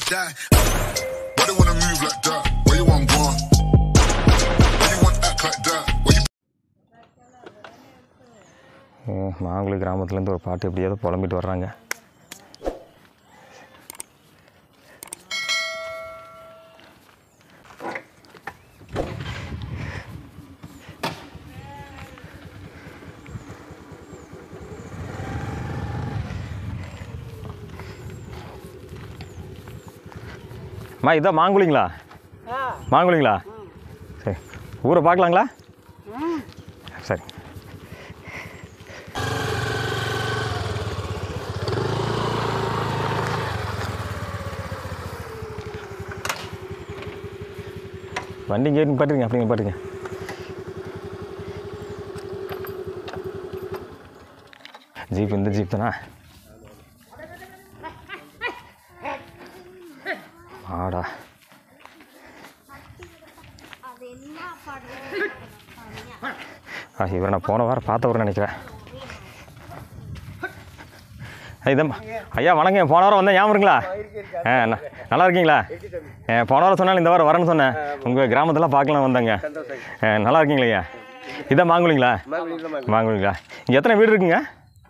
die. Why they wanna move like that? Where you want gone? Why you want act like that? Where you ம், மாங்குளி கிராமத்துலேருந்து ஒரு பாட்டு எப்படியாவது புலம்பிட்டு வர்றாங்க அம்மா இதான் மாங்குழிங்களா மாங்குழிங்களா சரி ஊரை பார்க்கலாங்களா சரி வண்டி இங்கே பாட்டுங்க அப்படிங்க பாட்டுங்க ஜீப் இந்த ஜீப் தானா ஆடா ஆ இவரை நான் போன வாரம் பார்த்தவரை நினைக்கிறேன் இதம்மா ஐயா வணக்கம் போன வாரம் வந்தேன் ஞாபகம் இருக்குங்களா ஆ ந- நல்லா இருக்கீங்களா ஆ, போன வாரம் சொன்னாலும் இந்த வாரம் வரேன்னு சொன்னேன் உங்கள் கிராமத்தெல்லாம் பார்க்கலாம் வந்தேங்க ஆ, நல்லா இருக்கீங்களா ஐயா இதான் மாங்குழிங்களா மாங்குழிங்களா இங்கே எத்தனை வீடு இருக்குங்க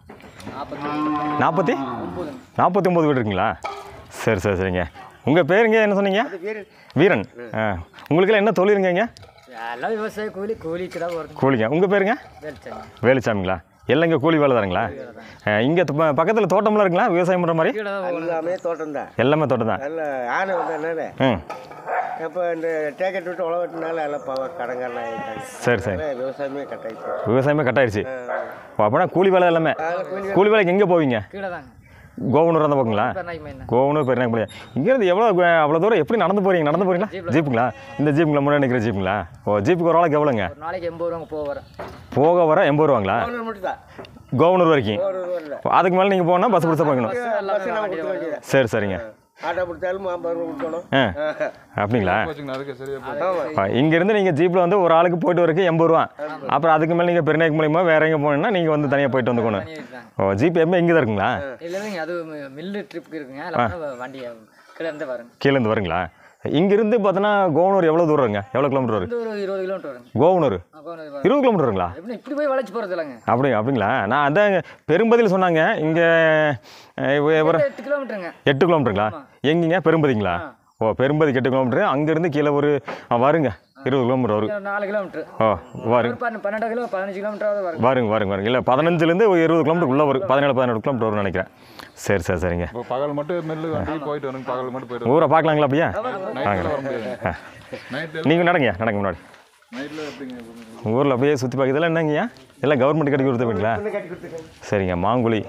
நாற்பத்தி நாற்பத்தி ஒம்பது வீடு இருக்குங்களா சரி சரி சரிங்க உங்கள் பேருங்க என்ன சொன்னீங்க வீரன் ஆ உங்களுக்கெல்லாம் என்ன தொழிலுங்க இங்கே எல்லாம் விவசாய கூலி கூலிக்கு தான் வருது கூலிங்க உங்கள் பேருங்க வெளிச்சங்க வேலுச்சாமிங்களா எல்லாம் இங்கே கூலி வேலை தானுங்களா இங்கே பக்கத்தில் தோட்டம்லாம் இருக்குங்களா விவசாயம் பண்ணுற மாதிரி கீழே தான் எல்லாமே தோட்டம் தான் எல்லாமே தோட்டம் தான் நல்ல ஆனை வந்ததுனால ம் இப்போ இந்த டேக்கெட் விட்டு உழவட்டினால எல்லாம் பவர் கடங்கெல்லாம் ஆகிட்டாங்க சரி சரி அதனால விவசாயமே கட் ஆயிடுச்சு விவசாயமே கட் ஆயிடுச்சு ஓ அப்படின்னா கூலி வேலை எல்லாமே கூலி வேலைக்கு எங்கே போவீங்க கீழே தாங்க கோவனூர் அந்த பக்கங்களா பெருநாய்க்கு மையம் தான் கோவனூர் பெருநாள் முடியாது இங்கேருந்து எவ்வளோ அவ்வளோ தூரம் எப்படி நடந்து போகிறீங்க நடந்து போகிறீங்களா ஜீப்புங்களா இந்த ஜீப்புங்களா முன்னாடி நிற்கிற ஜீப்புங்களா ஓ ஜீப்புக்கு ஒரு ஆளுக்கு எவ்வளோங்க ஒரு நாளைக்கு எண்பது ரூபாங்க போக வரேன் போக வர எண்பது ரூபாங்களா அவனு மட்டும் தான் கோவனூர் வரைக்கும் ஒரு ரூபா ஓ, அதுக்கு மேலே நீங்கள் போனால் பஸ் பிடிச்சா போய்க்கணும் பஸ் நம்ம கொடுக்க வேண்டியது சரி சரிங்க ஆட்டோ பிடிச்சாலும் ஐம்பது ரூபா கொடுக்கணும் ஆ அப்படிங்களா ஆமாம் இங்கேருந்து நீங்கள் ஜீப்பில் வந்து ஒரு ஆளுக்கு போயிட்டு வரக்கு எண்பது ரூபா அப்புறம் அதுக்கு மேலே நீங்கள் பெருநாய்க்கு மூலியமா வேற எங்கே போனீங்கன்னா நீங்கள் வந்து தனியாக போயிட்டு வந்துக்கணும் பண்ணியிருக்காங்க ஓ ஜீப் எப்போ இங்கே தான் இருக்குங்களா இல்லைங்க அது மி- மில்லு ட்ரிப்புக்கு இருக்குங்க எல்லாம் வண்டி கீழே இருந்து வருங்க கீழேருந்து வருங்களா இங்கேருந்து பார்த்தோன்னா கோவனூர் எவ்வளோ தூரம் வருங்க எவ்வளோ கிலோமீட்டர் வரும் இந்த ஒரு இருபது கிலோமீட்டர் வருங்க கோவனூர் அப்போ வந்து இருபது கிலோமீட்டர் வருங்களா எப்படி இப்படி போய் வளைச்சு போகிறது இல்லைங்க அப்படி அப்படிங்களா நான் அதான் பெரும்பதியில் சொன்னாங்க இங்கே ஒரு எட்டு கிலோமீட்டருங்க எட்டு கிலோமீட்டருங்களா எங்கேங்க பெரும்பதிங்களா ஓ பெரும்பதிக்கு எட்டு கிலோமீட்டர் அங்கேருந்து கீழே ஒரு ஆ, வருங்க இருபது கிலோமீட்டர் வரும் ஒரு நாலு கிலோமீட்டர் ஓ வருங்க ஒரு பன்ன- பன்னெண்டு கிலோ பதினஞ்சு கிலோமீட்டராவது வருங்க வருங்க வருங்க வருங்க இல்லை பதினஞ்சுலேருந்து ஒரு இருபது கிலோமீட்டர் உள்ளே வரும் பதினேழு பதினெட்டு கிலோமீட்டர் வரும்னு நினைக்கிறேன் சரி சரி சரிங்க இப்போ பகல் மட்டும் மில்லு வண்டி போயிட்டு வரணும் பகல் மட்டும் போயிட்டு ஊரை பார்க்கலாங்களா அப்படியா நைட்டில் வர முடியாது நைட்டில் நீங்கள் நடங்க நடங்க முன்னாடி நைட்டில் எப்படிங்க ஊரில் அப்படியே சுற்றி பார்க்க இதெல்லாம் என்னங்கய்யா எல்லாம் கவர்மெண்ட் கட்டி கொடுத்துருப்பீங்களா கட்டி கொடுத்துருக்கேன் சரிங்க மாங்குழி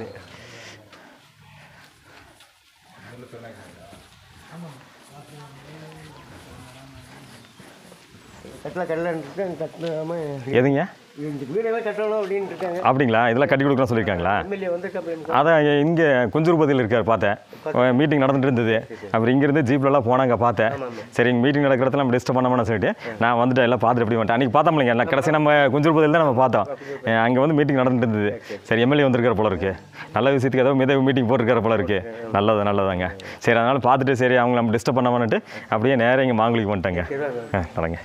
கட்டலாம் கட்டலான்னு கட்டினாம எதுங்க இந்த வீடெல்லாம் கட்டணும் அப்படின்னு இருக்காங்க அப்படிங்களா இதெல்லாம் கட்டி கொடுக்குறோம் சொல்லியிருக்காங்களா எம்எல்ஏ வந்துட்டு அப்படின்னு அதான் இங்கே குஞ்சூர்பதியில் இருக்கார் பார்த்தேன் மீட்டிங் நடந்துட்டு இருந்தது அப்புறம் இங்கேருந்து ஜீப்லலாம் போனாங்க பார்த்தேன் சரி இங்கே மீட்டிங் நடக்கிற இடத்துல நம்ம டிஸ்டர்ப் பண்ணாமனு சொல்லிட்டு நான் வந்துட்டு எல்லாம் பார்த்துட்டு எப்படி வந்துட்டேன் அன்றைக்கி பார்த்தோம்லைங்க எல்லாம் கடைசி நம்ம குஞ்சூர்பதியில் தான் நம்ம பார்த்தோம் அங்கே வந்து மீட்டிங் நடந்துட்டு இருந்தது சரி எம்எல்ஏ வந்திருக்கிற போல இருக்கு நல்ல விஷயத்துக்கு ஏதோ மித மீட்டிங் போட்டிருக்கிற போல இருக்கு நல்லது நல்லதாங்க சரி அதனால் பார்த்துட்டு சரி அவங்க நம்ம டிஸ்டர்ப் பண்ணாமன்னுட்டு அப்படியே நேராக இங்கே மாங்குழிக்கு வந்துட்டேங்க ஆ நடங்க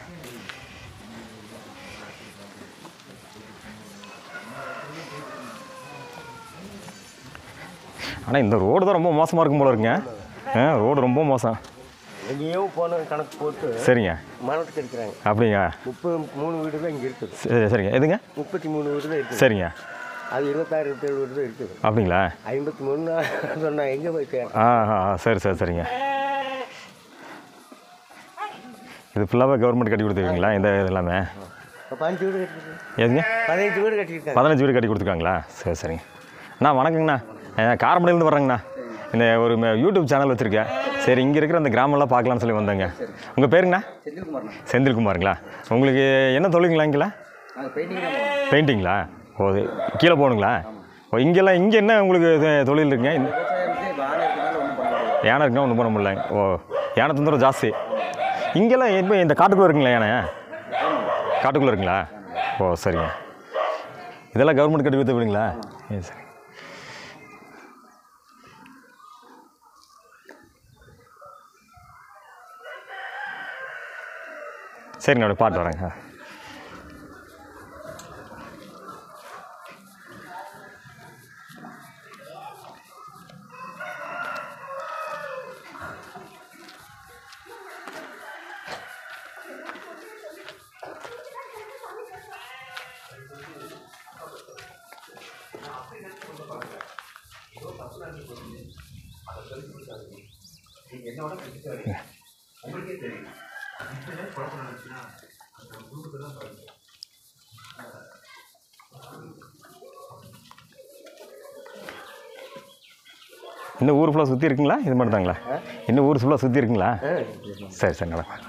ஆனால் இந்த ரோடு தான் ரொம்ப மோசமாக இருக்கும் போல இருக்குங்க ஆ ரோடு ரொம்ப மோசம் எங்கேயோ போன கணக்கு போட்டு சரிங்க மரத்துக்கு எடுக்கிறாங்க அப்படிங்க முப்பது மூணு வீடு தான் இங்கே இருக்குது சரி சரிங்க எதுங்க முப்பத்தி மூணு வீடு தான் இருக்குது சரிங்க அது இருபத்தாறு இருபத்தேழு வீடு தான் இருக்குது அப்படிங்களா ஐம்பத்தி மூணு சொன்னா எங்கே போய் சேரும் ஆ ஆ ஆ, சரி சரி சரிங்க இது ஃபுல்லாகவே கவர்மெண்ட் கட்டி கொடுத்துருக்கீங்களா இந்த இது எல்லாமே இப்போ பதினஞ்சு வீடு கட்டிருக்காங்க எதுங்க பதினஞ்சு வீடு கட்டியிருக்காங்க பதினஞ்சு வீடு கட்டி கொடுத்துருக்காங்களா சரி சரிங்க அண்ணா வணக்கங்கண்ணா அஹ், காரமடையிலேருந்து வர்றேங்கண்ணா இந்த ஒரு ம- யூடியூப் சேனல் வச்சுருக்கேன் சரி இங்கே இருக்கிற அந்த கிராமம்லாம் பார்க்கலாம்னு சொல்லி வந்தேங்க உங்கள் பேருங்கண்ணா செந்தில்குமாருங்களா உங்களுக்கு என்ன தொழிலுங்களா இங்கெல்லாம் பெயிண்டிங்களா ஓ இது கீழே போகணுங்களா ஓ இங்கெல்லாம் இங்கே என்ன உங்களுக்கு இது தொழில் இருக்குங்க இந்த- யானை இருக்குன்னா ஒன்றும் பண்ண முடியல ஓ யானை தொந்தரவு ஜாஸ்தி இங்கெல்லாம் எப்போ இந்த காட்டுக்குள்ளே இருக்குங்களா யானை காட்டுக்குள்ளே இருக்குங்களா ஓ சரிங்க இதெல்லாம் கவர்மெண்ட் கட்டி கொடுத்து விடுங்களா சரி சரிங்க அப்படியே பாட்டு வரேங்க ஆ. இன்னும் ஊர் ஃபுல்லாக சுற்றி இருக்குங்களா இது மட்டும் தாங்களா இன்னும் ஊர் ஃபுல்லாக சுற்றி இருக்குங்களா சரி சரி நடக்கும்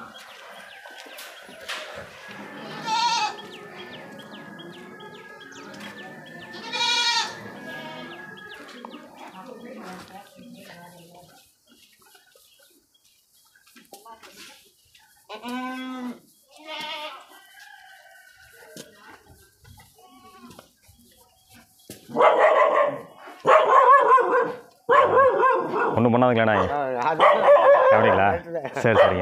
ஒன்றும் பண்ணாதுங்களா நாய் அது அப்படிங்களா சரி சரிங்க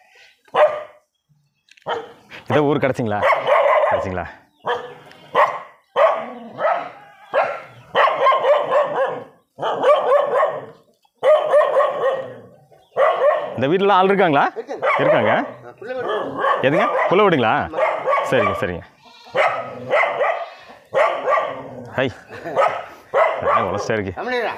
இதோ ஊர் கிடச்சிங்களா கிடச்சிங்களா இந்த வீட்டில் ஆள் இருக்காங்களா இருக்காங்க எதுங்க புள்ள வீடுங்களா சரிங்க சரிங்க ஹை உலஸ்டா இருக்கு தமிழரா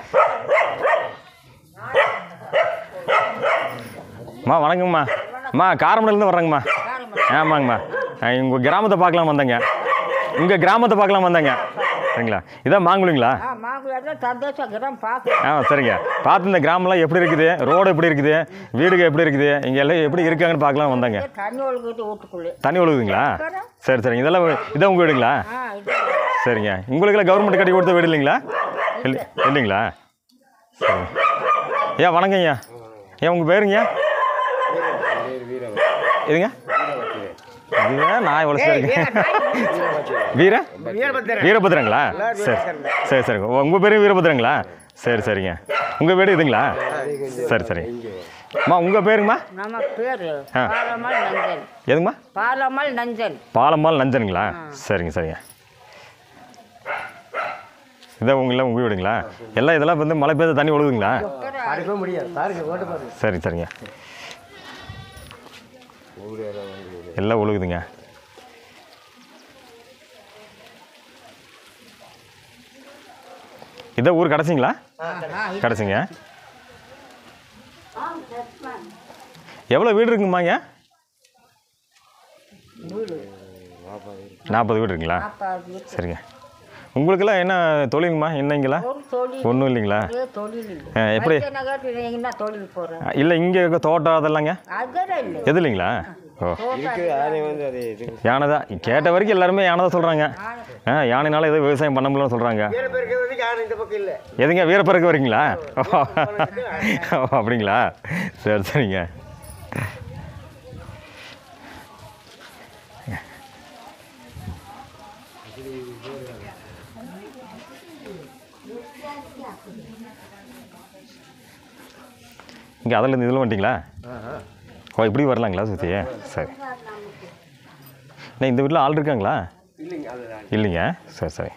அம்மா வணக்கம்மா அம்மா காரமடையிலேருந்து வர்றேங்கம்மா ஆமாங்கம்மா உங்கள் கிராமத்தை பார்க்கலாம் வந்தேங்க உங்கள் கிராமத்தை பார்க்கலாம் வந்தேங்க சரிங்களா இதான் மாங்குழிங்களா ஆ மாங்குளத்தில் சந்தோஷம் பார்க்க ஆ சரிங்க பார்த்து இந்த கிராமம்லாம் எப்படி இருக்குது ரோடு எப்படி இருக்குது வீடுங்க எப்படி இருக்குது இங்கே எல்லாம் எப்படி இருக்காங்கன்னு பார்க்கலாம் வந்தாங்க தண்ணி ஒழுகுது வீட்டுக்குள்ளே தண்ணி ஒழுகுதுங்களா சரி சரிங்க இதெல்லாம் இதான் உங்கள் வீடுங்களா ஆ இது சரிங்க உங்களுக்கெல்லாம் கவர்மெண்ட் கட்டி கொடுத்த வீடு இல்லைங்களா இல்லை இல்லைங்களா சரிங்க ஐயா வணக்கம் ஐயா ஏன் உங்கள் பேருங்க எதுங்க வீர நான் எவ்வளோ சரி வீர வீரபத்திரன் வீரபத்ரங்களா சரி சரி சரிங்க உங்கள் பேரும் வீரபத்ரங்களா சரி சரிங்க உங்கள் வீடு இதுங்களா சரி சரி அம்மா உங்கள் பேருங்கம்மா நம்ம பேர் ஆ. பாலம்மாள் நஞ்சன் எதுங்கம்மா பாலம்மாள் நஞ்சன் பாலம்மாள் நஞ்சனுங்களா சரிங்க சரிங்க இதான் உங்கள உங்கள் வீடுங்களா எல்லாம் இதெல்லாம் வந்து மழை பெய்த தண்ணி ஒழுகுங்களா பார்க்க முடியாது பாருங்க ஓட்ட பாருங்க சரி சரிங்க எல்லாம் ஒழுகுதுங்க இதான் ஊர் கிடச்சிங்களா கிடச்சிங்க எவ்வளோ வீடு இருக்குமாங்க நாற்பது வீடு இருக்குங்களா சரிங்க உங்களுக்கெல்லாம் என்ன தொழிலுங்கம்மா என்னங்களா ஒரு தொழில் ஒன்றும் இல்லைங்களா இதே தொழில் இல்லை ஆ, எப்படி நகர் என்ன தொழில் போகிறேன் இல்லை இங்கே தோட்டம் அதெல்லாங்க அதெல்லாம் இல்லை எது இல்லைங்களா ஓ இருக்கு யானை வந்து அது இது யானை தான் கேட்ட வரைக்கும் எல்லாருமே யானை தான் சொல்கிறாங்க ஆ யானைனால எதுவும் விவசாயம் பண்ண முடியலன்னு சொல்கிறாங்க வீர பேருக்கு வந்து யானை இந்த பக்கம் இல்லை எதுங்க வீரப்பறக்க வரீங்களா ஓ அப்படிங்களா சரி சரிங்க இங்கே அதில் இருந்து இதில் வந்துட்டிங்களா ஓ இப்படி வரலாங்களா சுற்றி சரி அண்ணா இந்த வீட்டில் ஆள் இருக்காங்களா இல்லைங்க அதுதான் இல்லைங்க சரி சரி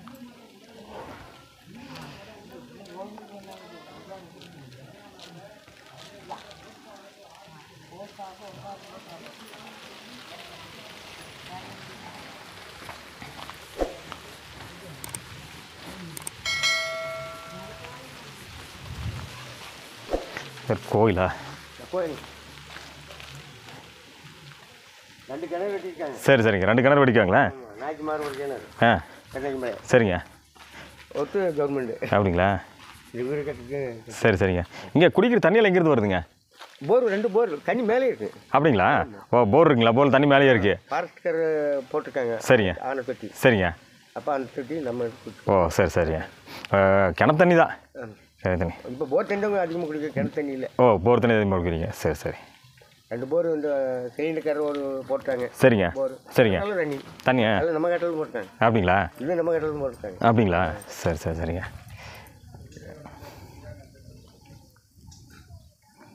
சரி கோயிலா கோயில் ரெண்டு கிணறு வெட்டியிருக்காங்க சரி சரிங்க ரெண்டு கிணறு வெடிக்காங்களா நாய்க்குமார் ஒரு கிணறு ஆ கண்ணகி மலை சரிங்க ஒத்து கவர்மெண்ட் அப்படிங்களா இது வீடு கட்டுக்கு சரி சரிங்க இங்கே குடிக்கிற தண்ணியெல்லாம் எங்கேருந்து வருதுங்க போர் ரெண்டு போர் தண்ணி மேலே இருக்கு அப்படிங்களா ஓ போர் இருக்குங்களா போர் தண்ணி மேலேயே இருக்கு ஃபாரஸ்ட்கார் போட்டிருக்காங்க சரிங்க ஆனை தொட்டி சரிங்க அப்போ அந்த தொட்டி நம்ம எடுத்து ஓ சரி சரிங்க அஹ், கிணத்து தண்ணி தான் சரி தண்ணி இப்போ போர் தண்ணி அதிகமாக குடிக்க கிணத்து தண்ணி இல்லை ஓ போர் தண்ணி எதுவும் கொடுக்குறீங்க சரி சரி ரெண்டு போர் இந்த சிலிண்டர் ஒரு போட்டாங்க சரிங்க போர் சரிங்க நல்ல தண்ணி தண்ணியா அதில் நம்ம கட்டலும் போட்டாங்க அப்படிங்களா இது நம்ம கட்டலும் போட்டாங்க அப்படிங்களா சரி சரி சரிங்க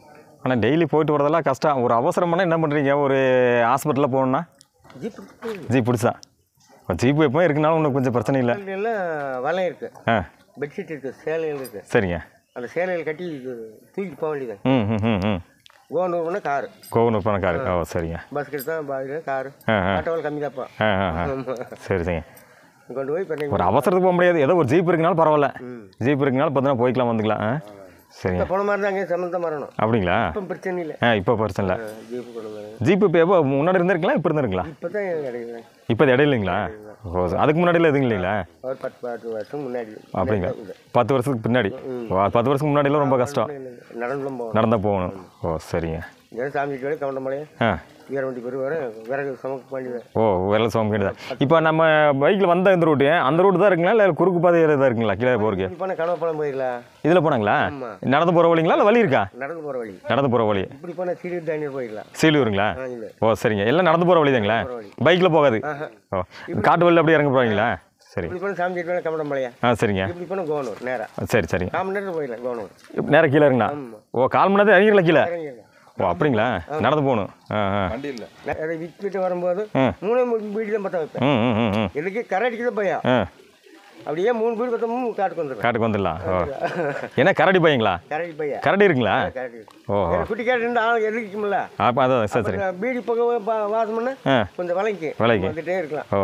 ஆனால் டெய்லி போயிட்டு வரதெல்லாம் கஷ்டம் ஒரு அவசரம்னா என்ன பண்ணுறீங்க ஒரு ஹாஸ்பிட்டலில் போகணுன்னா ஜீப் ஜீப் பிடிச்சா ஜீப் எப்போ இருக்குனாலும் ஒன்றும் கொஞ்சம் பிரச்சனை இல்லை எல்லாம் வலை இருக்கு ஆ பெட்ஷீட் இருக்கு சேலைகள் இருக்கு சரிங்க அந்த சேலைகள் கட்டி இது தூக்கி போக வேண்டியது ம் ம் ம் ம் கோனூர்னா காரு கோவனூர் பணக்காரு ஓ சரிங்க பஸ் கிட்ட தான் பாதியில் காரு ஆ ஆ ஆட்டோவில் கம்மி தான்ப்பா ஆ ஆ ஆ சரி சரிங்க கொண்டு போய் இப்போ ஒரு அவசரத்துக்கு போக முடியாது ஏதோ ஒரு ஜீப் இருக்குனாலும் பரவாயில்ல ஜீப் இருக்குனாலும் பார்த்தீங்கன்னா போய்க்கலாம் வந்துக்கலாம் ஆ சரிங்க போன மாதிரி தான் அங்கேயே சம்மந்தம் வரணும் அப்படிங்களா இப்போ பிரச்சனை இல்லை ஆ இப்போ பிரச்சனை இல்லை ஜீப்பு கொண்டு வந்து ஜீப் இப்போ எப்போ முன்னாடி இருந்திருங்களா இப்போ இருந்திருங்களா இப்போ தான் கிடையாது இப்போ இது இடையிலைங்களா ஓ அதுக்கு முன்னாடியில் எதுவும் இல்லைங்களா ஒரு பத்து பத்து வருஷம் முன்னாடி அப்படிங்களா பத்து வருஷத்துக்கு பின்னாடி ஓ பத்து வருஷத்துக்கு முன்னாடிலாம் ரொம்ப கஷ்டம் நடந்தும் போகணும் நடந்தால் போகணும் ஓ சரிங்க இங்கே சாமி வேலை கவுண்டமலையே ஆ வீரவண்டி பெரு வர விறகு சமக்க வேண்டியது ஓ விரல சோம்பு தான் இப்போ நம்ம பைக்கில் வந்த இந்த ரூட்டு அந்த ரூட்டு தான் இருக்குங்களா இல்லை குறுக்கு பாதை தான் இருக்குங்களா கீழே போகிறக்கு இப்படி போனால் கனவப்பழம் போயிடலாம் இதில் போனாங்களா நடந்து போகிற வழிங்களா இல்லை வழி இருக்கா நடந்து போகிற வழி நடந்து போகிற வழி இப்படி போனால் சீரியர் தானியர் போயிடலாம் சீலூருங்களா ஆ இல்லை ஓ சரிங்க எல்லாம் நடந்து போகிற வழி தாங்களா பைக்கில் போகாது ஓ காட்டு வழியில் அப்படியே இறங்க போகிறீங்களா சரி இப்படி போனால் சாமி வேலை கவுண்டமலையா ஆ சரிங்க இப்படி போனால் கோனூர் நேராக சரி சரிங்க கால் மணி நேரத்தில் போயிடலாம் கோனூர் நேராக கீழே இருங்கண்ணா ஓ கால் மணி நேரத்தில் இறங்கிடலாம் கீழே இறங்கிடலாம் ஓ அப்படிங்களா நடந்து போகணும் ஆ ஆ வண்டி இல்லை அதை விற்றுட்டு வரும்போது ம். மூணே மூணு வீடு தான் பற்ற வைப்பேன் ம் ம் ம் ம் எனக்கு கரை அடிக்குது பையா ஆ அப்படியே மூணு வீடு பற்றமும் காட்டுக்கு வந்துடுறேன் காட்டுக்கு வந்துடலாம் ஓ என்ன கரடி பையங்களா கரடி பையா கரடி இருக்குங்களா கரடி ஓ ஓ குட்டி கேட்டு ரெண்டு ஆள் எதிர்க்கும்ல அப்போ அதான் சரி சரி பீடி பக்கம் வாசம் பண்ண ஆ கொஞ்சம் விலைக்கு விலைக்கு. வந்துட்டே இருக்கலாம் ஓ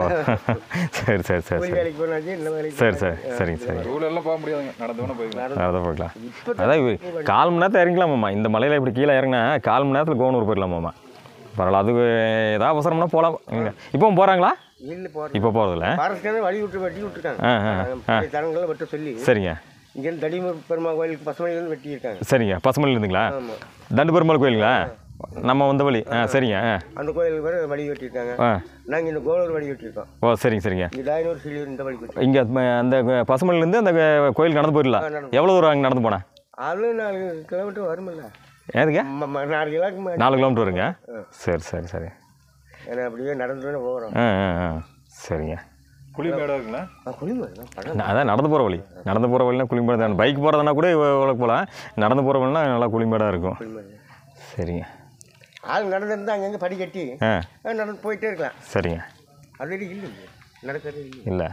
சரி சரி சரி கூலி சரி வேலைக்கு போனாச்சு இந்த வேலைக்கு சரி சரி சரிங்க சரி ரூல் எல்லாம் போக முடியாதுங்க நடந்து வேணா போய்க்கலாம் அதான் போய்க்கலாம் அதான் இவ- கால் மணி நேரத்தில் இறங்கலாமாம்மா இந்த மலையில் இப்படி கீழே இறங்கினா கால் மணி நேரத்தில் கோனூர் போயிடலாமாம்மா பரவாயில்ல அது ஏதாவது அவசரம்னா போகலாம் இப்போவும் போகிறாங்களா இல்லை போகிறேன் இப்போ போகிறதில்ல ஃபாரஸ்ட்காரங்க வழி விட்டு வெட்டி விட்டுருக்காங்க ஆ ஆ தரங்களை வெட்ட சொல்லி சரிங்க இங்கேருந்து தடிம பெருமா கோயிலுக்கு பசுமணிலேருந்து வெட்டியிருக்காங்க சரிங்க பசுமலையில் இருந்துங்களா ஆமாம் தண்டு பெருமாள் கோயிலுங்களா நம்ம வந்த வழி ஆ சரிங்க ஆ அந்த கோயிலுக்கு வர வழி வெட்டியிருக்காங்க ஆ நாங்கள் இந்த கோலூர் வழி வெட்டியிருக்கோம் ஓ சரிங்க சரிங்க இந்த தாயனூர் சிலியூர் இந்த வழி வெட்டி இங்கே அந்த பசுமலையிலேருந்து அந்த கோயிலுக்கு நடந்து போயிடலாம் எவ்வளோ தூரம் அங்கே நடந்து போனேன் அது நாலு கிலோமீட்டர் வருமில்ல ஏதுங்க ம- ம- நாலு கிலோக்கு மேலே நாலு கிலோமீட்டர் வருங்க சரி சரி சரி ஏன்னா அப்படியே நடந்து தானே போகிறோம் ஆ ஆ ஆ சரிங்க குழி மேடம் இருக்குங்களா குளிமலை படம் நான் அதான் நடந்து போகிற வழி நடந்து போகிற வழினா குளிமேடு தான் பைக் போகிறதுனா கூட இவ்வளோ போகலாம் நடந்து போகிற வழினா நல்லா குளிமேடாக இருக்கும் குளிமலை சரிங்க ஆள் நடந்திருந்தா அங்கங்கே படி கட்டி ஆ ஆ, நடந்து போயிட்டே இருக்கலாம் சரிங்க ஆல்ரெடி இல்லை நடக்கிறது இல்லை இல்லை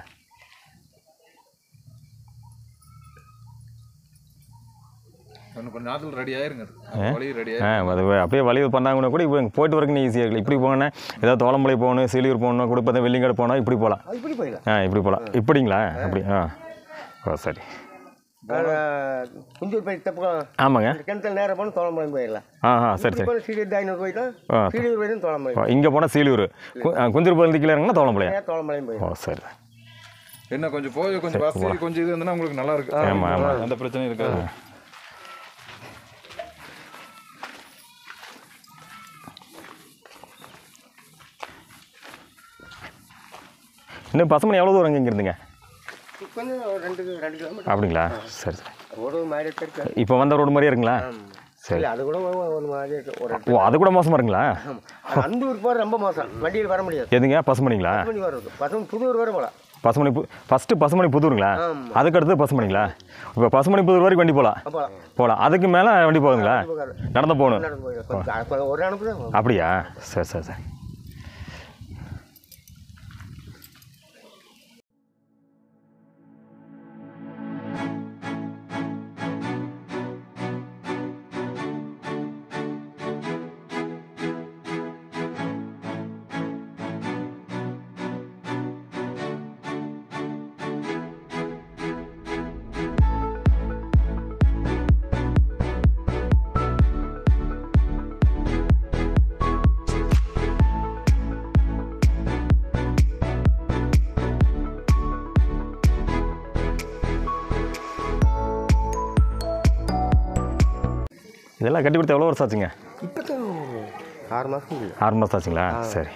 இன்னும் கொஞ்சம் நேரத்தில் ரெடி ஆயிருங்க அது வழி ரெடி ஆ அது அப்படியே வழி பண்ணாங்கன்னா கூட இப்போ இங்க போயிட்டு வரக்கு ஈஸியாக இருக்குது இப்படி போனேன்னா ஏதாவது தோளம்பளை போகணும் சீலியூர் போகணும் கூட பார்த்தா வெள்ளிங்காடு போனால் இப்படி போகலாம் அது இப்படி போயிடலாம் ஆ இப்படி போகலாம் இப்படிங்களா அப்படி ஆ ஓ சரி குஞ்சூர் போய் தப்புக்கம் ஆமாங்க இந்த கிணத்துல நேரம் போனால் தோளம்பலம் போயிடலாம் ஆ ஆ சரி சரி இப்போ சீரியர் தாயனூர் போயிட்டோம் ஆ. சீரியர் போயிட்டு தோளம்பலம் இங்கே போனால் சீலியூர் குஞ்சூர் பகுதி கீழே இறங்கினா தோளம்பளையா நேரம் தோளம்பலம் போயிடும் ஓ சரி என்ன கொஞ்சம் போய் கொஞ்சம் வசதி கொஞ்சம் இது இருந்ததுன்னா உங்களுக்கு நல்லா இருக்கு ஆமா, ஆமா. அந்த பிரச்சனையும் இருக்காது இன்னும் பசுமணி எவ்வளோ தூரம் இங்கே இருந்துங்க கொஞ்சம் ஒரு ரெண்டு ரெண்டு கிலோமீட்டர் அப்படிங்களா சரி சரி ரோடு மாதிரி இருக்கு இப்போ வந்த ரோடு மாதிரியே இருக்குங்களா சரி இல்லை அது கூட ஒரு- ஒரு மாதிரி இருக்கு ஒரு ஓ அது கூட மோசமாக இருக்குங்களா ஆமாம் அந்த ஊருக்கு போகிறது ரொம்ப மோசம் வண்டியில் வர முடியாது எதுங்க பசுமணிங்களா பசுமணி வருது பசுமணி புதூர் வர போகலாம் பசுமணி பு ஃபஸ்ட்டு பசுமணி புதூருங்களா ஆமா. அதுக்கு அடுத்து பசுமணிங்களா இப்போ பசுமணி புதூர் வரைக்கும் வண்டி போகலாம் போகலாம் போகலாம் அதுக்கு மேலே வண்டி போகுதுங்களா போகாது. நடந்து போகணும் நடந்து போயிடும் கொஞ்சம் கொஞ்சம் ஒரு அனுப்பு தான் அப்படியா சரி சரி சரி இதெல்லாம் கட்டி கொடுத்து எவ்வளோ வருஷம் ஆச்சுங்க இப்போ தான் ஆறு மாதம் இல்லை ஆறு மாதம் ஆச்சுங்களா சரி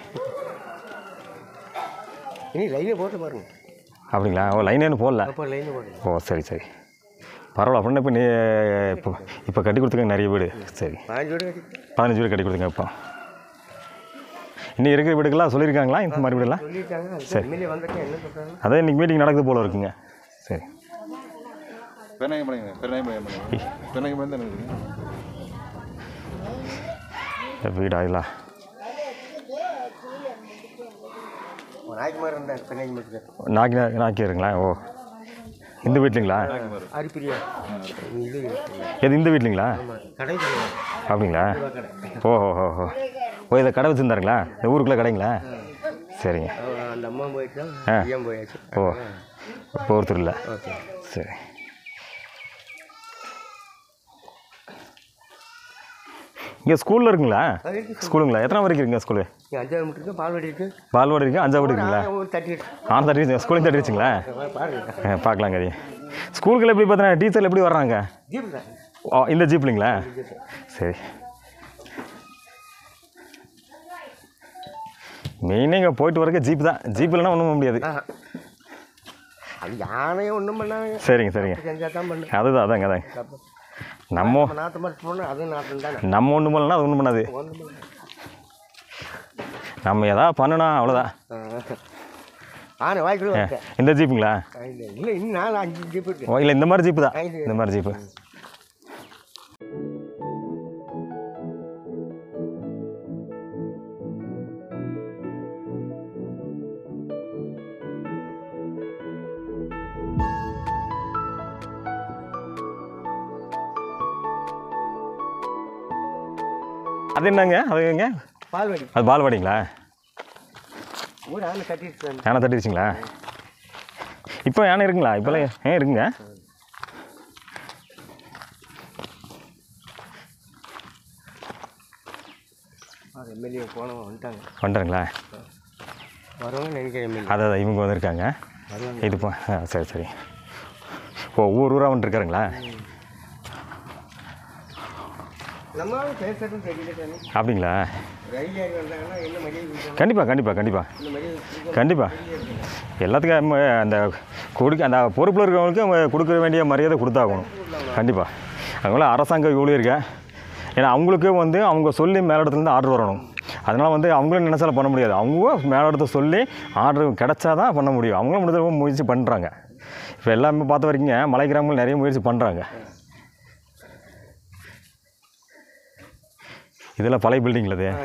இனி லைனை போட்டு பாருங்க அப்படிங்களா ஓ லைனேன்னு போடல அப்போ லைனை போடுங்க ஓ சரி சரி பரவாயில்ல அப்படின்னா இப்போ நீ இப்போ இப்போ கட்டி கொடுத்துருங்க நிறைய வீடு சரி பாஞ்சு வீடு கட்டி பதினஞ்சு வீடு கட்டி கொடுத்துங்க இப்போ இன்னும் இருக்கிற வீடுக்கெல்லாம் சொல்லியிருக்காங்களா இந்த மாதிரி வீடெல்லாம் சொல்லியிருக்காங்க சரி. எம்எல்ஏ வந்திருக்கேன் என்ன சொல்கிறாங்க அதான் இன்றைக்கி மீட்டிங் நடக்குது போல இருக்குங்க சரி பெருநாயகம் பண்ணுங்க பெருநாயகம் பண்ணுங்க பெருநாயகம் பண்ணி தானே இருக்குங்க வீடா இல்லை நாய்க்கு மாதிரி இருந்தார் பின்னாடி மட்டும் நாக்கி நாக்கிடுங்களா ஓ இந்த வீட்லைங்களா அரிப்பிரியா இது எது இந்த வீட்லைங்களா கடை சொல்லுவாங்க அப்படிங்களா ஓ ஓ ஓ ஓ ஓ இதை கடை வச்சுருந்தாருங்களா இந்த ஊருக்குள்ளே கடைங்களா சரிங்க அந்த அம்மா போயிட்டு ஆ. ஐயம் போயாச்சு ஓ இப்போ ஒருத்தர் இல்லை ஓகே சரி இங்கே ஸ்கூலில் இருக்குங்களா ஸ்கூலுங்களா எத்தனை வரைக்கும் இருக்குங்க ஸ்கூலு இங்கே அஞ்சாவது மட்டும் இருக்கு பால்வாடி இருக்கு பால்வாடி இருக்கு அஞ்சாவது இருக்குங்களா ஒரு தட்டி ஆன் தட்டி ஸ்கூலையும் தட்டிடுச்சிங்களா பாருங்க பார்க்கலாங்க அது ஸ்கூலுக்குள்ள எப்படி பார்த்தீங்கன்னா டீச்சர் எப்படி வர்றாங்க ஜீப் தான் ஓ இந்த ஜீப்லிங்களா சரி மெயினாக இங்கே போயிட்டு வரக்க ஜீப் தான் ஜீப் இல்லைன்னா ஒன்றும் பண்ண முடியாது ஆஹா. அது யானையே ஒன்றும் பண்ணாங்க சரிங்க சரிங்க செஞ்சா தான் பண்ணு அதுதான் அதாங்க அதாங்க தப்பு. நம்ம நம்ம நாற்று மாதிரி போனால் அதுவும் நாற்றம் தானே நம்ம ஒன்றும் பண்ணலன்னா அது ஒன்றும் பண்ணாது ஒன்றும் பண்ணல. நம்ம எதாவது பண்ணணும் அவ்வளோதான் ஆ. ஆனை வாய்க்குள்ள வச்சேன் இந்த ஜீப்புங்களா இல்லை இன்னும் நாலு அஞ்சு ஜீப் இருக்கு ஓ இல்லை இந்த மாதிரி ஜீப்பு தான் இந்த மாதிரி ஜீப்பு அது என்னங்க அது எங்க பால்வாடி அது பால்வாடிங்களா ஊர் ஆனை கட்டிட்டு வந்து யானை தட்டிடுச்சிங்களா இப்போ யானை இருக்குங்களா இப்போலாம் ஏன் இருக்குங்க எம்எல்ஏ போனவங்க வந்துட்டாங்க வந்துடுங்களா வருவாங்க நினைக்கிறேன் எம்எல்ஏ அதை அதை இவங்க வந்திருக்காங்க இது போ ஆ சரி சரி ஓ ஊர் ஊராக வந்துருக்காருங்களா நம்ம பேசுறதும் தெரியல தானே அப்படிங்களா ரயில் ஏறி வந்தாங்கன்னா என்ன மரியாதை கொடுக்கணும் கண்டிப்பாக கண்டிப்பாக கண்டிப்பாக இந்த மரியாதை கொடுக்கணும் கண்டிப்பாக எல்லாத்துக்கும் நம்ம அந்த கொடுக்க அந்த பொறுப்பில் இருக்கிறவங்களுக்கு அவங்க கொடுக்க வேண்டிய மரியாதை கொடுத்தாகணும் கண்டிப்பாக அவங்கள அரசாங்க ஊழியருங்க ஏன்னா அவங்களுக்கு வந்து அவங்க சொல்லி மேலிடத்துலேருந்து ஆர்டர் வரணும் அதனால் வந்து அவங்களும் நினச்சாலும் பண்ண முடியாது அவங்க மேலிடத்தை சொல்லி ஆர்டர் கிடைச்சா தான் பண்ண முடியும் அவங்களும் முடிஞ்ச முயற்சி பண்ணுறாங்க இப்போ எல்லாமே பார்த்த வரைக்குங்க மலை கிராமங்கள் நிறைய முயற்சி பண்ணுறாங்க இதெல்லாம் பழைய பில்டிங்கில் இது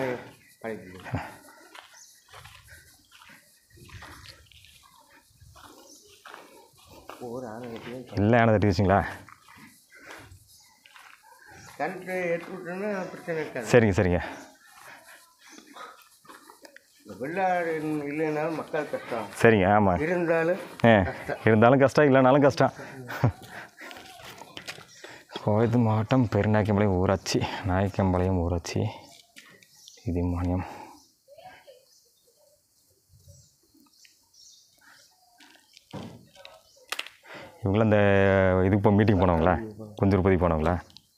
ஒரு ஆனை கட்டி இல்லை யானை தட்டி வச்சிங்களா கரண்ட்டு எடுத்து விட்டோன்னா பிரச்சனை இருக்காது சரிங்க சரிங்க இந்த வெள்ளாடு இல்லைனாலும் மக்கள் கஷ்டம் சரிங்க ஆமாம் இருந்தாலும் ஏ இருந்தாலும் கஷ்டம் இல்லைனாலும் கஷ்டம் கோயத்து மாவட்டம் பெருநாயக்கம்பாளையம் ஊராட்சி நாயக்கம்பாளையம் ஊராட்சி இது மானியம் இவங்களும் அந்த இதுக்கு இப்போ மீட்டிங் போனவங்களா குஞ்சுருப்பதி போனவங்களா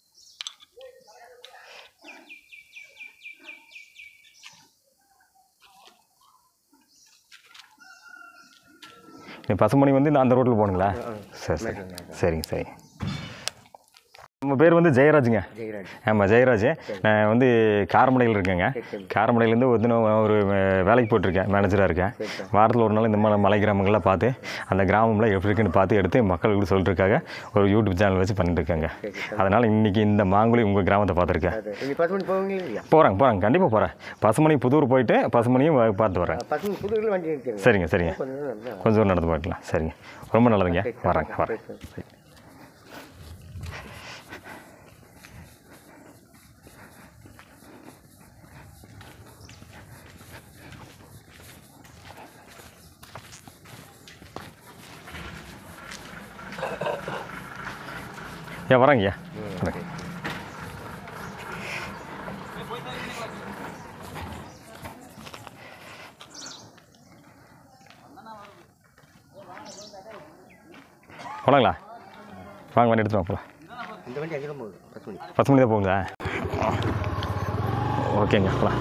நீ பசுமணி வந்து இந்த அந்த ரோட்டில் போகணுங்களா சரி சரி சரிங்க சரி நம்ம பேர் வந்து ஜெயராஜுங்க ஜெயராஜ் ஆமாம் ஜெயராஜ் நான் வந்து காரமடையில் இருக்கேங்க காரமடையிலேருந்து ஒரு தினம் ஒரு வே- வேலைக்கு போட்டிருக்கேன் மேனேஜராக இருக்கேன் வாரத்தில் ஒரு நாள் இந்த மாதிரி மலை கிராமங்கள்லாம் பார்த்து அந்த கிராமம்லாம் எப்படி இருக்குன்னு பார்த்து எடுத்து மக்களுக்கு சொல்கிறதுக்காக ஒரு யூடியூப் சேனல் வச்சு பண்ணிட்டு இருக்காங்க அதனால் இன்றைக்கி இந்த மாங்குழி உங்கள் கிராமத்தை பார்த்துருக்கேன் நீங்கள் பத்து மணி போவீங்க இல்லையா போகிறாங்க போகிறாங்க கண்டிப்பாக போகிறேன் பசுமணி புதூர் போயிட்டு பசுமணியும் வ- பார்த்து வரேன் பத்து மணி புதுவில் வண்டி நிற்கிறேன் சரிங்க சரிங்க கொஞ்சம் நேரம் இருந்தா. கொஞ்சம் தூரம் நடந்து போயிடலாம் சரிங்க ரொம்ப நல்லதுங்க வரேங்க வரேன் ஏன் வரேங்கய்யா வரேன் போலாங்களா வாங்க வண்டி எடுத்துட்டு வாங்க போகலாம் இந்த வண்டி அங்கே போகுது பத்து மணி பத்து மணி தான் போகுங்களா ஓகேங்க போகலாம்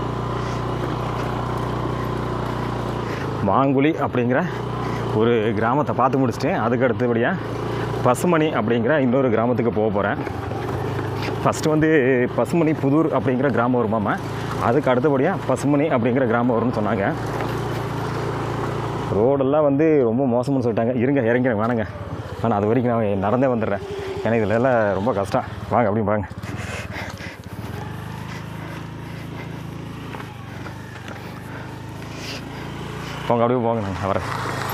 மாங்குழி அப்படிங்கிற ஒரு கிராமத்தை பார்த்து முடிச்சுட்டு அதுக்கு அடுத்தபடியாக பசுமணி அப்படிங்கிற இன்னொரு கிராமத்துக்கு போக போகிறேன் ஃபஸ்ட்டு வந்து பசுமணி புதூர் அப்படிங்கிற கிராமம் வருமாமா அதுக்கு அடுத்தபடியாக பசுமணி அப்படிங்கிற கிராமம் வரும்னு சொன்னாங்க ரோடெல்லாம் வந்து ரொம்ப மோசம்னு சொல்லிட்டாங்க இருங்க இறங்கிறேன் வேணாங்க ஆனால் அது வரைக்கும் நான் நடந்தே வந்துடுறேன் ஏன்னா இதில் எல்லாம் ரொம்ப கஷ்டம் வாங்க அப்படி வாங்க போங்க அப்படியே போங்க நான் வரேன்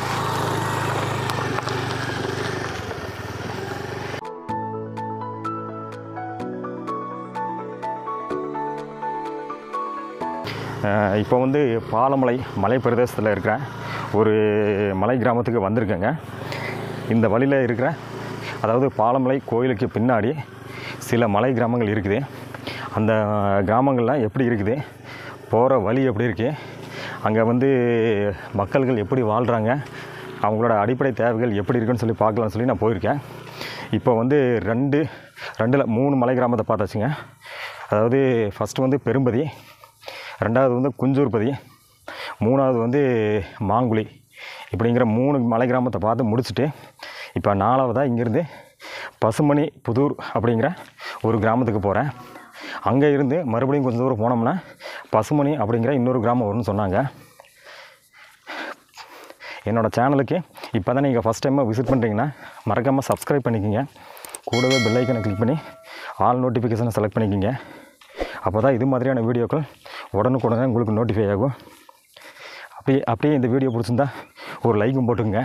அஹ் இப்போ வந்து பாலமலை மலை பிரதேசத்தில் இருக்கிற ஒரு மலை கிராமத்துக்கு வந்திருக்கேங்க இந்த வழியில் இருக்கிற அதாவது பாலமலை கோயிலுக்கு பின்னாடி சில மலை கிராமங்கள் இருக்குது அந்த கிராமங்கள்லாம் எப்படி இருக்குது போகிற வழி எப்படி இருக்குது அங்கே வந்து மக்கள்கள் எப்படி வாழ்கிறாங்க அவங்களோட அடிப்படை தேவைகள் எப்படி இருக்குன்னு சொல்லி பார்க்கலாம்னு சொல்லி நான் போயிருக்கேன் இப்போ வந்து ரெண்டு ரெண்டில் மூணு மலை கிராமத்தை பார்த்தாச்சுங்க அதாவது ஃபஸ்ட்டு வந்து பெரும்பதி ரெண்டாவது வந்து குஞ்சூர்பதி மூணாவது வந்து மாங்குழி இப்படிங்கிற மூணு மலை கிராமத்தை பார்த்து முடிச்சுட்டு இப்போ நாலாவதாக இங்கேருந்து பசுமணி புதூர் அப்படிங்கிற ஒரு கிராமத்துக்கு போகிறேன் அங்கே இருந்து மறுபடியும் கொஞ்சம் தூரம் போனோம்னா பசுமணி அப்படிங்கிற இன்னொரு கிராமம் வரும்னு சொன்னாங்க என்னோடய சேனலுக்கு இப்போ தான் நீங்கள் ஃபஸ்ட் டைமாக விசிட் பண்ணுறீங்கன்னா மறக்காமல் சப்ஸ்கிரைப் பண்ணிக்கோங்க கூடவே பெல் ஐக்கனை கிளிக் பண்ணி ஆல் நோட்டிஃபிகேஷனை செலக்ட் பண்ணிக்கோங்க அப்போ தான் இது மாதிரியான வீடியோக்கள் உடனுக்குடனே உங்களுக்கு நோட்டிஃபை ஆகும் அப்படியே அப்படியே இந்த வீடியோ பிடிச்சிருந்தா ஒரு லைக்கும் போட்டுங்க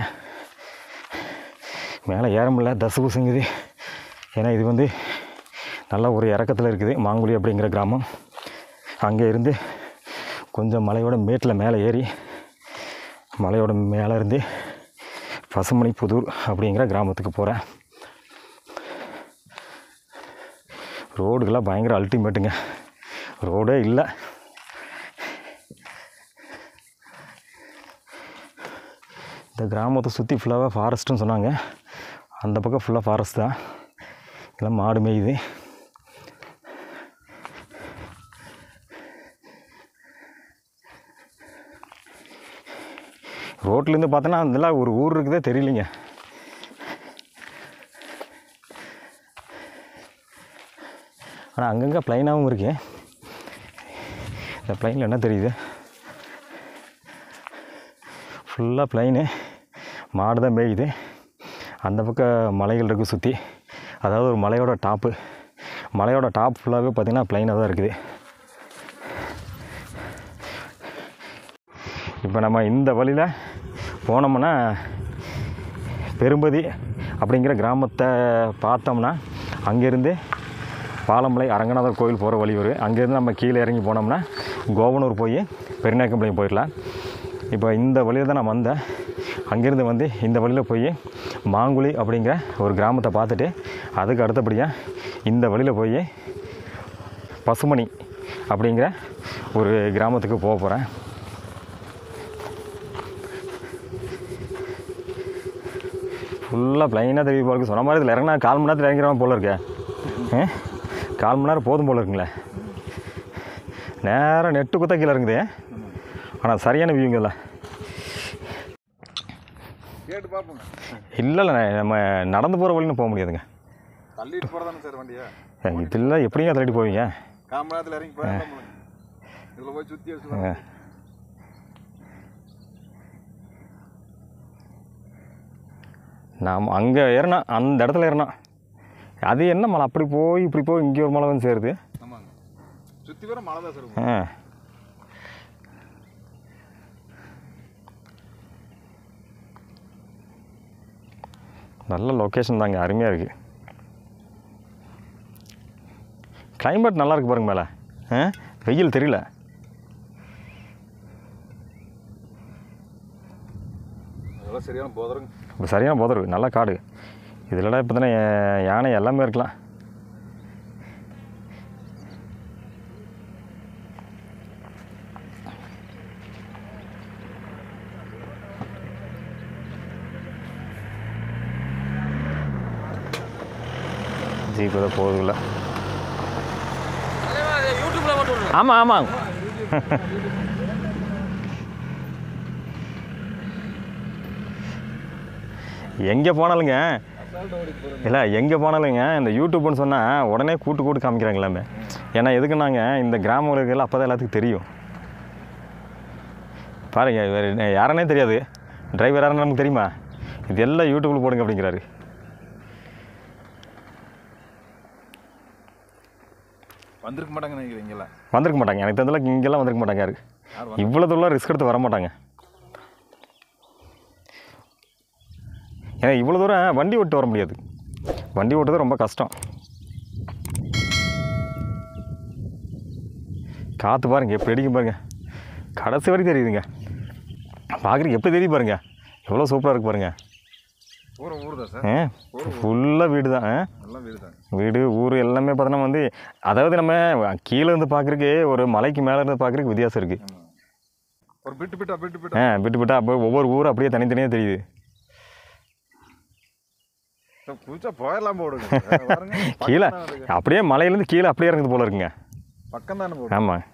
மேலே ஏற முடியல தசு புசுங்குது ஏன்னா இது வந்து நல்ல ஒரு இறக்கத்தில் இருக்குது மாங்குழி அப்படிங்கிற கிராமம் அங்கே இருந்து கொஞ்சம் மலையோட மேட்டில் மேலே ஏறி மலையோட மேலே இருந்து பசுமணி புதூர் அப்படிங்கிற கிராமத்துக்கு போகிறேன் ரோடுக்கெல்லாம் பயங்கர அல்டிமேட்டுங்க ரோடே இல்லை இந்த கிராமத்தை சுற்றி ஃபுல்லாக ஃபாரஸ்ட்டுன்னு சொன்னாங்க அந்த பக்கம் ஃபுல்லாக ஃபாரஸ்ட் தான் எல்லாம் மாடு மேயுது ரோட்லேருந்து பார்த்தோன்னா அதெல்லாம் ஒரு ஊர் இருக்குதே தெரியலைங்க ஆனால் அங்கங்கே ப்ளைனாகவும் இருக்கு இந்த ப்ளைனில் என்ன தெரியுது ஃபுல்லாக ப்ளைனு மாடு தான் மேயுது அந்த பக்கம் மலைகள் இருக்குது சுற்றி அதாவது ஒரு மலையோட டாப்பு மலையோட டாப் ஃபுல்லாகவே பார்த்திங்கன்னா ப்ளைனாக தான் இருக்குது இப்போ நம்ம இந்த வழியில் போனோம்னா பெரும்பதி அப்படிங்கிற கிராமத்தை பார்த்தோம்னா அங்கேருந்து பாலமலை அரங்கநாதர் கோயில் போகிற வழி வரும் அங்கேருந்து நம்ம கீழே இறங்கி போனோம்னா கோவனூர் போய் பெருநாயக்கம்பாளையம் போயிடலாம் இப்போ இந்த வழியில் தான் நான் வந்தேன் அங்கேருந்து வந்து இந்த வழியில் போய் மாங்குழி அப்படிங்கிற ஒரு கிராமத்தை பார்த்துட்டு அதுக்கு அடுத்தபடியாக இந்த வழியில் போய் பசுமணி அப்படிங்கிற ஒரு கிராமத்துக்கு போக போகிறேன் ஃபுல்லாக ப்ளைனாக தெரியுது போல இருக்கு சொன்ன மாதிரி இதில் இறங்கினா கால் மணி நேரத்தில் இறங்கிறவன் போல இருக்கே ஆ? கால் மணி நேரம் போதும் போல இருக்குங்களே நேராக நெட்டு குத்த கீழே இருக்குது ஆனால் சரியான வியூங்கல்ல கேட்டு பார்ப்போங்க இல்லை இல்லை நம்ம நடந்து போகிற வழின்னு போக முடியாதுங்க தள்ளிட்டு போகிறதானே சார் வண்டியை இதில் எப்படிங்க தள்ளிட்டு போவீங்க கால் மணி நேரத்தில் இறங்கி போயிடலாம் இதில் போய் சுற்றி வச்சுக்கலாம் ஆ. நாம் அங்கே ஏறினா அந்த இடத்துல ஏறினா அது என்ன மலை அப்படி போய் இப்படி போய் இங்கே ஒரு மலை வந்து சேருது ஆமாங்க சுற்றி வர மழை தான் சார் இருக்கும். ஆ நல்ல லொக்கேஷன் தாங்க அருமையாக இருக்குது climate நல்லா இருக்கு பாருங்க மேலே ஆ வெயில் தெரியல அதெல்லாம் சரியான போதருங்க இப்போ சரியான புதரு நல்ல காடு இதிலலாம் இப்போ தானே யானை எல்லாமே இருக்கலாம் ஜீப் ஏதோ போகுதுல்ல ஆமாம் ஆமாம் எங்கே போனாலுங்க இல்லை எங்கே போனாலுங்க இந்த யூடியூப்னு சொன்னால் உடனே கூட்டு கூட்டு காமிக்கிறாங்க எல்லாமே ஏன்னா எதுக்குன்னாங்க இந்த கிராமங்களுக்கு அப்போ தான் எல்லாத்துக்கும் தெரியும் பாருங்க இவர் யாருன்னே தெரியாது டிரைவர் யாருன்னு நமக்கு தெரியுமா இது எல்லாம் யூடியூப்பில் போடுங்க அப்படிங்கிறாரு வந்திருக்க மாட்டாங்க நினைக்கிறீங்களா வந்திருக்க மாட்டாங்க எனக்கு தெரிஞ்சளவுக்கு இங்கெல்லாம் வந்திருக்க மாட்டாங்க யாரு யார் இவ்வளோ தூரம் ரிஸ்க் எடுத்து வர மாட்டாங்க ஏன்னா இவ்வளோ தூரம் வண்டி ஓட்டு வர முடியாது வண்டி ஓட்டுறது ரொம்ப கஷ்டம் காற்று பாருங்க எப்படி அடிக்கும் பாருங்க கடைசி வரைக்கும் தெரியுதுங்க பார்க்குறதுக்கு எப்படி தெரியுது பாருங்க எவ்வளோ சூப்பராக இருக்கு பாருங்க ஊர் ஊர் தான் சார் ஃபுல்லாக வீடு தான் ஆ? எல்லாம் வீடு தான் வீடு ஊர் எல்லாமே பார்த்தோன்னா வந்து அதாவது நம்ம கீழே இருந்து பார்க்குறதுக்கு ஒரு மலைக்கு மேலே இருந்து பார்க்குறதுக்கு வித்தியாசம் இருக்குது ஒரு பிட்டு பிட்டா பிட்டு பிட்டா ஆ விட்டு விட்டா அப்போ ஒவ்வொரு ஊரும் அப்படியே தனித்தனியாக தெரியுது குதிச்சா போயிடலாம் போடுங்க பாருங்க கீழே அப்படியே மலையிலேருந்து கீழே அப்படியே இறங்குது போல இருக்குங்க பக்கம் தானே போடு ஆமாம்